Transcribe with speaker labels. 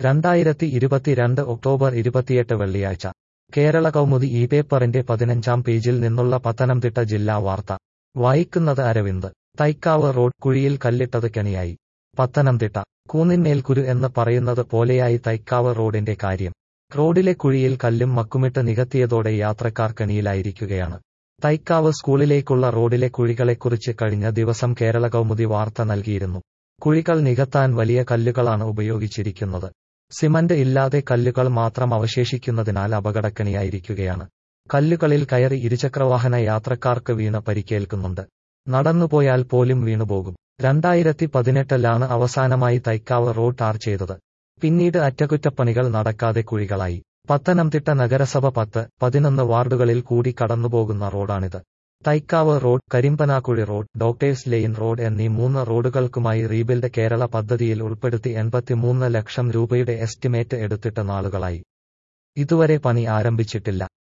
Speaker 1: രണ്ടായിരത്തി ഇരുപത്തിരണ്ട് ഒക്ടോബർ ഇരുപത്തിയെട്ട് വെള്ളിയാഴ്ച കേരള കൗമുദി ഈ പേപ്പറിന്റെ പതിനഞ്ചാം പേജിൽ നിന്നുള്ള പത്തനംതിട്ട ജില്ലാ വാർത്ത വായിക്കുന്നത് അരവിന്ദ് തൈക്കാവ് റോഡ് കുഴിയിൽ കല്ലിട്ടത് കെണിയായി പത്തനംതിട്ട കൂന്നിന്മേൽ കുരു എന്ന് പറയുന്നത് പോലെയായി തൈക്കാവ് റോഡിന്റെ കാര്യം റോഡിലെ കുഴിയിൽ കല്ലും മക്കുമിട്ട് നികത്തിയതോടെ യാത്രക്കാർ കെണിയിലായിരിക്കുകയാണ് തൈക്കാവ് സ്കൂളിലേക്കുള്ള റോഡിലെ കുഴികളെക്കുറിച്ച് കഴിഞ്ഞ ദിവസം കേരള കൗമുദി വാർത്ത നൽകിയിരുന്നു കുഴികൾ നികത്താൻ വലിയ കല്ലുകളാണ് ഉപയോഗിച്ചിരിക്കുന്നത് സിമന്റ് ഇല്ലാതെ കല്ലുകൾ മാത്രം അവശേഷിക്കുന്നതിനാൽ അപകടക്കണിയായിരിക്കുകയാണ് കല്ലുകളിൽ കയറി ഇരുചക്രവാഹന യാത്രക്കാർക്ക് വീണ് പരിക്കേൽക്കുന്നുണ്ട് നടന്നുപോയാൽ പോലും വീണുപോകും രണ്ടായിരത്തി പതിനെട്ടിലാണ് അവസാനമായി തൈക്കാവ് റോഡ് ടാർ ചെയ്തത് പിന്നീട് അറ്റകുറ്റപ്പണികൾ നടക്കാതെ കുഴികളായി പത്തനംതിട്ട നഗരസഭ പത്ത് പതിനൊന്ന് വാർഡുകളിൽ കൂടി കടന്നുപോകുന്ന റോഡാണിത് Thaikkavu road Karimbanakkuzhi road doctors lane road എന്നീ മൂന്ന് റോഡുകൾക്കുമായി റീബിൽഡ് കേരള പദ്ധതിയിൽ ഉൾപ്പെടുത്തി എൺപത്തിമൂന്ന് ലക്ഷം രൂപയുടെ എസ്റ്റിമേറ്റ് എടുത്തിട്ട് നാളുകളായി ഇതുവരെ പണി ആരംഭിച്ചിട്ടില്ല